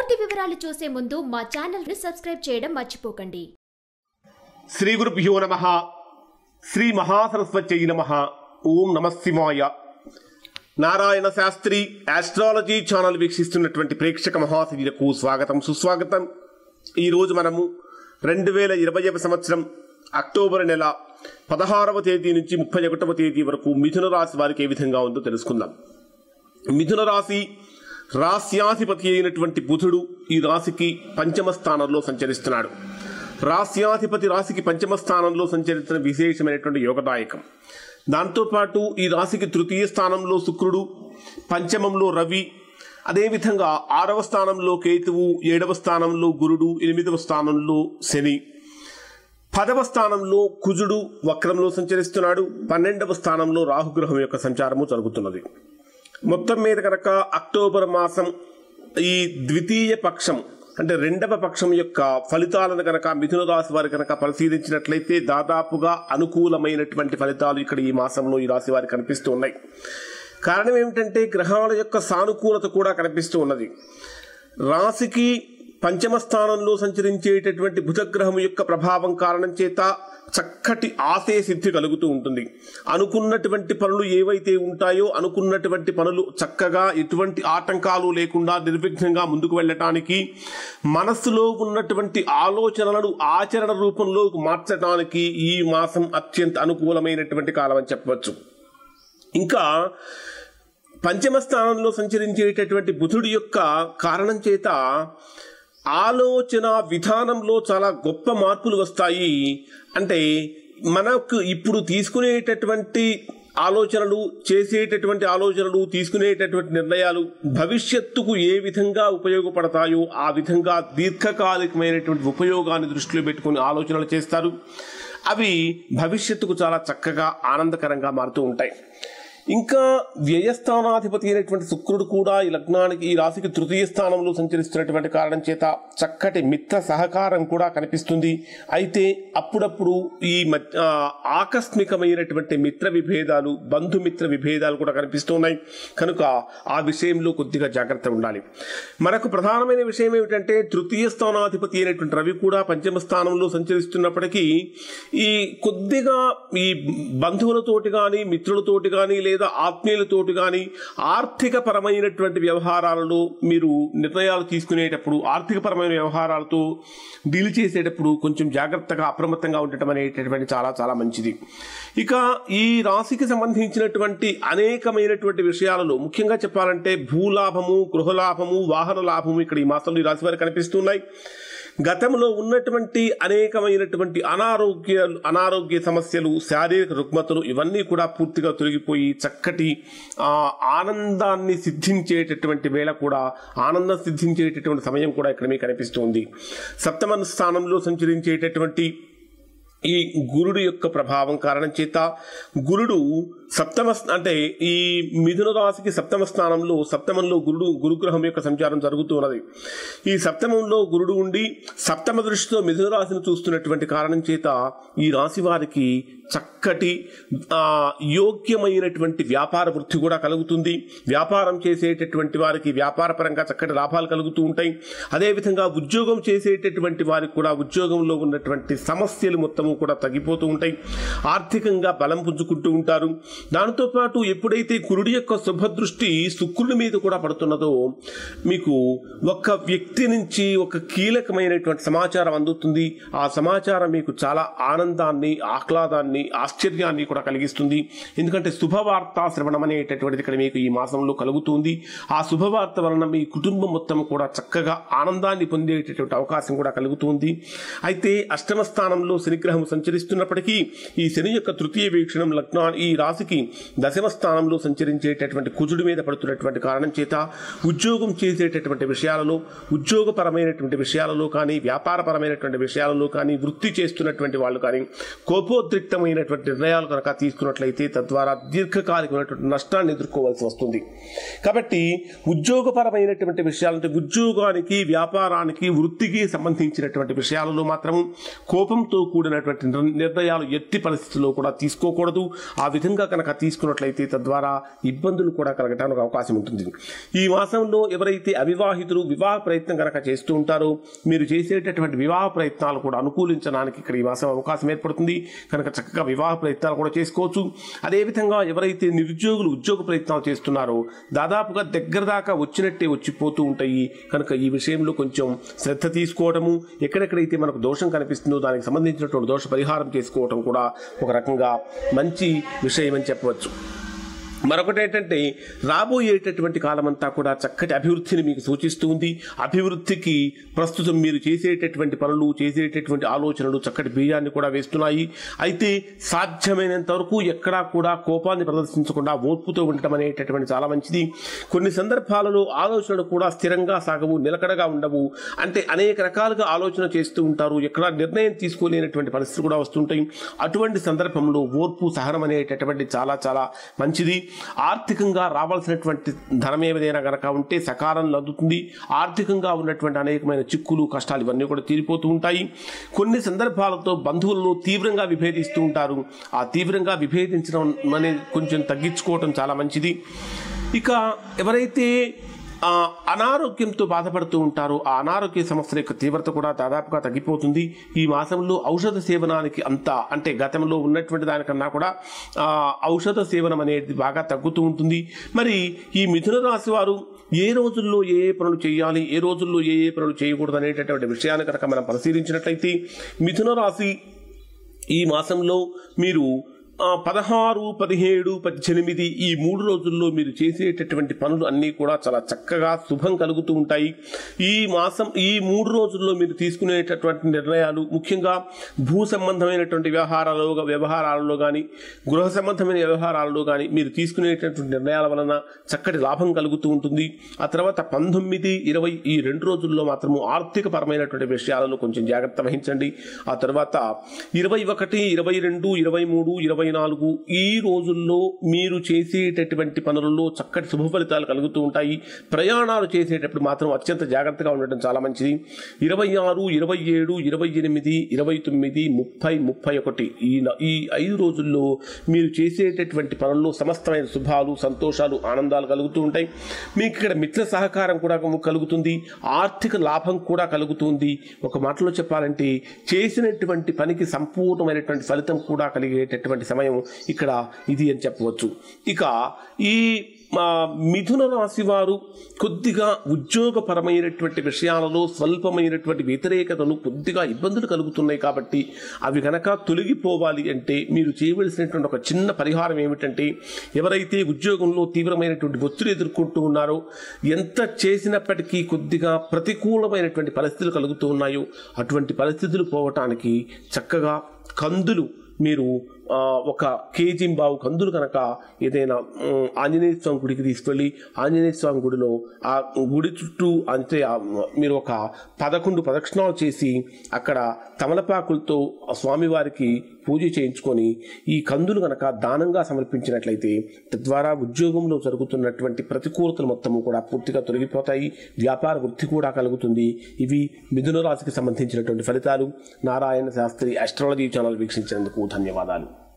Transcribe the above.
పూర్తి వివరాలు చూసే ముందు మా ఛానల్ ని సబ్స్క్రైబ్ చేయడం మర్చిపోకండి శ్రీ గురుభ్యో నమ శ్రీ మహాసరస్వత్యై నమ ఓం నమ శివాయ నారాయణ శాస్త్రి ఆస్ట్రాలజీ ఛానల్ వీక్షిస్తున్నటువంటి ప్రేక్షక మహాశయులకు స్వాగతం సుస్వాగతం ఈరోజు మనము రెండు వేల ఇరవైవ సంవత్సరం అక్టోబర్ నెల పదహారవ తేదీ నుంచి ముప్పై ఒకటవ తేదీ వరకు మిథున రాశి వారికి ఏ విధంగా ఉందో తెలుసుకుందాం మిథున రాశి రాస్యాధిపతి అయినటువంటి బుధుడు ఈ రాశికి పంచమ స్థానంలో సంచరిస్తున్నాడు రాస్యాధిపతి రాశికి పంచమ స్థానంలో సంచరించిన విశేషమైనటువంటి యోగదాయకం దాంతోపాటు ఈ రాశికి తృతీయ స్థానంలో శుక్రుడు పంచమంలో రవి అదేవిధంగా ఆరవ స్థానంలో కేతువు ఏడవ స్థానంలో గురుడు ఎనిమిదవ స్థానంలో శని పదవ స్థానంలో కుజుడు వక్రంలో సంచరిస్తున్నాడు పన్నెండవ స్థానంలో రాహుగ్రహం యొక్క సంచారము జరుగుతున్నది మొత్తం మీద కనుక అక్టోబర్ మాసం ఈ ద్వితీయ పక్షం అంటే రెండవ పక్షం యొక్క ఫలితాలను కనుక మిథున రాశి వారి కనుక పరిశీలించినట్లయితే దాదాపుగా అనుకూలమైనటువంటి ఫలితాలు ఇక్కడ ఈ మాసంలో ఈ రాశి వారికి కనిపిస్తూ ఉన్నాయి కారణం ఏమిటంటే గ్రహాల యొక్క సానుకూలత కూడా కనిపిస్తూ ఉన్నది రాశికి పంచమ స్థానంలో సంచరించేటటువంటి బుధగ్రహం యొక్క ప్రభావం కారణం చేత చక్కటి ఆశయ సిద్ధి కలుగుతూ ఉంటుంది అనుకున్నటువంటి పనులు ఏవైతే ఉంటాయో అనుకున్నటువంటి పనులు చక్కగా ఎటువంటి ఆటంకాలు లేకుండా నిర్విఘ్నంగా ముందుకు వెళ్ళటానికి మనస్సులో ఉన్నటువంటి ఆలోచనలను ఆచరణ రూపంలోకి మార్చడానికి ఈ మాసం అత్యంత అనుకూలమైనటువంటి కాలం అని చెప్పవచ్చు ఇంకా పంచమ స్థానంలో సంచరించేటటువంటి బుధుడి యొక్క కారణం చేత ఆలోచన విధానంలో చాలా గొప్ప మార్పులు వస్తాయి అంటే మనకు ఇప్పుడు తీసుకునేటటువంటి ఆలోచనలు చేసేటటువంటి ఆలోచనలు తీసుకునేటటువంటి నిర్ణయాలు భవిష్యత్తుకు ఏ విధంగా ఉపయోగపడతాయో ఆ విధంగా దీర్ఘకాలికమైనటువంటి ఉపయోగాన్ని దృష్టిలో పెట్టుకుని ఆలోచనలు చేస్తారు అవి భవిష్యత్తుకు చాలా చక్కగా ఆనందకరంగా మారుతూ ఉంటాయి ఇంకా వ్యయస్థానాధిపతి అయినటువంటి శుక్రుడు కూడా ఈ లగ్నానికి ఈ రాశికి తృతీయ స్థానంలో సంచరిస్తున్నటువంటి కారణం చేత చక్కటి మిత్ర సహకారం కూడా కనిపిస్తుంది అయితే అప్పుడప్పుడు ఈ మధ్య ఆ, ఆకస్మికమైనటువంటి మిత్ర విభేదాలు బంధుమిత్ర విభేదాలు కూడా కనిపిస్తున్నాయి కనుక ఆ విషయంలో కొద్దిగా జాగ్రత్త ఉండాలి మనకు ప్రధానమైన విషయం ఏమిటంటే తృతీయ స్థానాధిపతి అయినటువంటి రవి కూడా పంచమ స్థానంలో సంచరిస్తున్నప్పటికీ ఈ కొద్దిగా ఈ బంధువులతోటి కానీ మిత్రులతోటి కానీ లేదా ఆత్మీయులతోటి కానీ ఆర్థిక పరమైనటువంటి వ్యవహారాలలో మీరు నిర్ణయాలు తీసుకునేటప్పుడు ఆర్థిక పరమైన వ్యవహారాలతో డీల్ చేసేటప్పుడు కొంచెం జాగ్రత్తగా అప్రమత్తంగా ఉండటం అనేటటువంటి చాలా చాలా మంచిది ఇక ఈ రాశికి సంబంధించినటువంటి అనేకమైనటువంటి విషయాలలో ముఖ్యంగా చెప్పాలంటే భూలాభము గృహలాభము వాహన లాభము ఇక్కడ ఈ మాసంలో ఈ రాశి వారికి కనిపిస్తున్నాయి గతంలో ఉన్నటువంటి అనేకమైనటువంటి అనారోగ్య అనారోగ్య సమస్యలు శారీరక రుగ్మతలు ఇవన్నీ కూడా పూర్తిగా తొలగిపోయి చక్కటి ఆ, ఆనందాన్ని సిద్ధించేటటువంటి వేళ కూడా ఆనందం సిద్ధించేటటువంటి సమయం కూడా ఇక్కడ మీకు కనిపిస్తుంది సప్తమ స్థానంలో సంచరించేటటువంటి ఈ గురుడు యొక్క ప్రభావం కారణం చేత గురుడు సప్తమ స్థ- అంటే ఈ మిథున రాశికి సప్తమ స్థానంలో సప్తమంలో గురుడు గురుగ్రహం యొక్క సంచారం జరుగుతూ ఉన్నది ఈ సప్తమంలో గురుడు ఉండి సప్తమ దృష్టితో మిథున రాశిని చూస్తున్నటువంటి కారణం చేత ఈ రాశి వారికి చక్కటి ఆ, యోగ్యమైనటువంటి వ్యాపార వృద్ధి కూడా కలుగుతుంది వ్యాపారం చేసేటటువంటి వారికి వ్యాపారపరంగా చక్కటి లాభాలు కలుగుతూ ఉంటాయి అదేవిధంగా ఉద్యోగం చేసేటటువంటి వారికి కూడా ఉద్యోగంలో ఉన్నటువంటి సమస్యలు మొత్తము కూడా తగ్గిపోతూ ఉంటాయి ఆర్థికంగా బలం పుంజుకుంటూ ఉంటారు దానితో పాటు ఎప్పుడైతే కురుడి యొక్క శుభదృష్టి శుక్రుడి మీద కూడా పడుతున్నదో మీకు ఒక వ్యక్తి నుంచి ఒక కీలకమైనటువంటి సమాచారం అందుతుంది ఆ సమాచారం మీకు చాలా ఆనందాన్ని ఆహ్లాదాన్ని ఆశ్చర్యాన్ని కూడా కలిగిస్తుంది ఎందుకంటే శుభవార్త శ్రవణం అనేటటువంటిది ఇక్కడ మీకు ఈ మాసంలో కలుగుతుంది ఆ శుభవార్త వలన మీ కుటుంబం మొత్తం కూడా చక్కగా ఆనందాన్ని పొందేటటువంటి అవకాశం కూడా కలుగుతుంది అయితే అష్టమ స్థానంలో శనిగ్రహం సంచరిస్తున్నప్పటికీ ఈ శని యొక్క తృతీయ వీక్షణం లగ్నా ఈ రాశికి దశమ స్థానంలో సంచరించేటటువంటి కుజుడి మీద పడుతున్నటువంటి కారణం చేత ఉద్యోగం చేసేటటువంటి విషయాలలో ఉద్యోగపరమైనటువంటి విషయాలలో కానీ వ్యాపారపరమైనటువంటి విషయాలలో కానీ వృత్తి చేస్తున్నటువంటి వాళ్ళు కానీ కోపోద్రిక్తమైనటువంటి నిర్ణయాలు కనుక తీసుకున్నట్లయితే తద్వారా దీర్ఘకాలికమైనటువంటి నష్టాన్ని ఎదుర్కోవాల్సి వస్తుంది కాబట్టి ఉద్యోగపరమైనటువంటి విషయాలంటే ఉద్యోగానికి వ్యాపారానికి వృత్తికి సంబంధించినటువంటి విషయాలలో మాత్రం కోపంతో కూడినటువంటి నిర్- నిర్ణయాలు ఎట్టి పరిస్థితుల్లో కూడా తీసుకోకూడదు ఆ విధంగా కనుక తీసుకున్నట్లయితే తద్వారా ఇబ్బందులు కూడా కలగడానికి అవకాశం ఉంటుంది ఈ మాసంలో ఎవరైతే అవివాహితులు వివాహ ప్రయత్నం కనుక చేస్తూ ఉంటారో మీరు చేసేటటువంటి వివాహ ప్రయత్నాలు కూడా అనుకూలించడానికి ఇక్కడ ఈ మాసం అవకాశం ఏర్పడుతుంది కనుక చక్కగా వివాహ ప్రయత్నాలు కూడా చేసుకోవచ్చు అదేవిధంగా ఎవరైతే నిరుద్యోగులు ఉద్యోగ ప్రయత్నాలు చేస్తున్నారో దాదాపుగా దగ్గర దాకా వచ్చినట్టే వచ్చిపోతూ ఉంటాయి కనుక ఈ విషయంలో కొంచెం శ్రద్ధ తీసుకోవడము ఎక్కడెక్కడైతే మనకు దోషం కనిపిస్తుందో దానికి సంబంధించినటువంటి దోష పరిహారం చేసుకోవటం కూడా ఒక రకంగా మంచి విషయం అని చెప్పవచ్చు మరొకటి ఏంటంటే రాబోయేటటువంటి కాలమంతా కూడా చక్కటి అభివృద్ధిని మీకు సూచిస్తూ ఉంది అభివృద్ధికి ప్రస్తుతం మీరు చేసేటటువంటి పనులు చేసేటటువంటి ఆలోచనలు చక్కటి బీజాన్ని కూడా వేస్తున్నాయి అయితే సాధ్యమైనంత వరకు ఎక్కడా కూడా కోపాన్ని ప్రదర్శించకుండా ఓర్పుతో ఉండటం అనేటటువంటి చాలా మంచిది కొన్ని సందర్భాలలో ఆలోచనలు కూడా స్థిరంగా సాగవు నిలకడగా ఉండవు అంటే అనేక రకాలుగా ఆలోచన చేస్తూ ఉంటారు ఎక్కడ నిర్ణయం తీసుకోలేనటువంటి పరిస్థితులు కూడా వస్తుంటాయి అటువంటి సందర్భంలో ఓర్పు సహనం అనేటటువంటి చాలా చాలా మంచిది ఆర్థికంగా రావాల్సినటువంటి ధనం ఏదైనా గనక ఉంటే సకాలంలో అందుతుంది ఆర్థికంగా ఉన్నటువంటి అనేకమైన చిక్కులు కష్టాలు ఇవన్నీ కూడా తీరిపోతూ ఉంటాయి కొన్ని సందర్భాలతో బంధువులను తీవ్రంగా విభేదిస్తూ ఉంటారు ఆ తీవ్రంగా విభేదించడం అనేది కొంచెం తగ్గించుకోవటం చాలా మంచిది ఇక ఎవరైతే ఆ, అనారోగ్యంతో బాధపడుతూ ఉంటారో ఆ అనారోగ్య సమస్యల యొక్క తీవ్రత కూడా దాదాపుగా తగ్గిపోతుంది ఈ మాసంలో ఔషధ సేవనానికి అంత అంటే గతంలో ఉన్నటువంటి దానికన్నా కూడా ఆ, ఔషధ సేవనం అనేది బాగా తగ్గుతూ ఉంటుంది మరి ఈ మిథున రాశి వారు ఏ రోజుల్లో ఏ ఏ పనులు చేయాలి ఏ రోజుల్లో ఏ ఏ పనులు చేయకూడదు అనేటటువంటి విషయాన్ని కనుక మనం పరిశీలించినట్లయితే మిథున రాశి ఈ మాసంలో మీరు ఆ, పదహారు పదిహేడు పద్దెనిమిది ఈ మూడు రోజుల్లో మీరు చేసేటటువంటి పనులు అన్నీ కూడా చాలా చక్కగా శుభం కలుగుతూ ఉంటాయి ఈ మాసం ఈ మూడు రోజుల్లో మీరు తీసుకునేటటువంటి నిర్ణయాలు ముఖ్యంగా భూ సంబంధమైనటువంటి వ్యవహారాలలో వ్యవహారాలలో కానీ గృహ సంబంధమైన వ్యవహారాలలో కానీ మీరు తీసుకునేటటువంటి నిర్ణయాల వలన చక్కటి లాభం కలుగుతూ ఉంటుంది ఆ తర్వాత పంతొమ్మిది ఇరవై ఈ రెండు రోజుల్లో మాత్రము ఆర్థిక పరమైనటువంటి విషయాలలో కొంచెం జాగ్రత్త వహించండి ఆ తర్వాత ఇరవై ఒకటి ఇరవై రెండు ఇరవై మూడు ఇరవై నాలుగు ఈ రోజుల్లో మీరు చేసేటటువంటి పనులలో చక్కటి శుభ ఫలితాలు కలుగుతూ ఉంటాయి ప్రయాణాలు చేసేటప్పుడు మాత్రం అత్యంత జాగ్రత్తగా ఉండటం చాలా మంచిది ఇరవై ఆరు ఇరవై ఏడు ఇరవై ఎనిమిది ఇరవై తొమ్మిది ముప్పై ముప్పై ఒకటి ఈ న- ఈ ఐదు రోజుల్లో మీరు చేసేటటువంటి పనుల్లో సమస్తమైన శుభాలు సంతోషాలు ఆనందాలు కలుగుతూ ఉంటాయి మీకు ఇక్కడ మిత్ర సహకారం కూడా కలుగుతుంది ఆర్థిక లాభం కూడా కలుగుతుంది ఒక మాటలో చెప్పాలంటే చేసినటువంటి పనికి సంపూర్ణమైనటువంటి ఫలితం కూడా కలిగేటటువంటి సమయం ఇక్కడ ఇది అని చెప్పవచ్చు ఇక ఈ మా మిథున రాశి వారు కొద్దిగా ఉద్యోగపరమైనటువంటి విషయాలలో స్వల్పమైనటువంటి వ్యతిరేకతలు కొద్దిగా ఇబ్బందులు కలుగుతున్నాయి కాబట్టి అవి కనుక తొలగిపోవాలి అంటే మీరు చేయవలసినటువంటి ఒక చిన్న పరిహారం ఏమిటంటే ఎవరైతే ఉద్యోగంలో తీవ్రమైనటువంటి ఒత్తిడి ఎదుర్కొంటూ ఉన్నారో ఎంత చేసినప్పటికీ కొద్దిగా ప్రతికూలమైనటువంటి పరిస్థితులు కలుగుతూ ఉన్నాయో అటువంటి పరిస్థితులు పోవటానికి చక్కగా కందులు మీరు ఆ, ఒక కేజీ బావు కందులు కనుక ఏదైనా ఉమ్, ఆంజనేయ స్వామి గుడికి తీసుకెళ్ళి ఆంజనేయ స్వామి గుడిలో ఆ గుడి చుట్టూ అంటే ఆ, మీరు ఒక పదకొండు ప్రదక్షిణాలు చేసి అక్కడ తమలపాకులతో ఆ స్వామివారికి పూజ చేయించుకొని ఈ కందులు కనుక దానంగా సమర్పించినట్లయితే తద్వారా ఉద్యోగంలో జరుగుతున్నటువంటి ప్రతికూలతలు మొత్తము కూడా పూర్తిగా తొలగిపోతాయి వ్యాపార వృద్ధి కూడా కలుగుతుంది ఇవి మిథున రాశికి సంబంధించినటువంటి ఫలితాలు నారాయణ శాస్త్రి అస్ట్రాలజీ ఛానల్ వీక్షించినందుకు ధన్యవాదాలు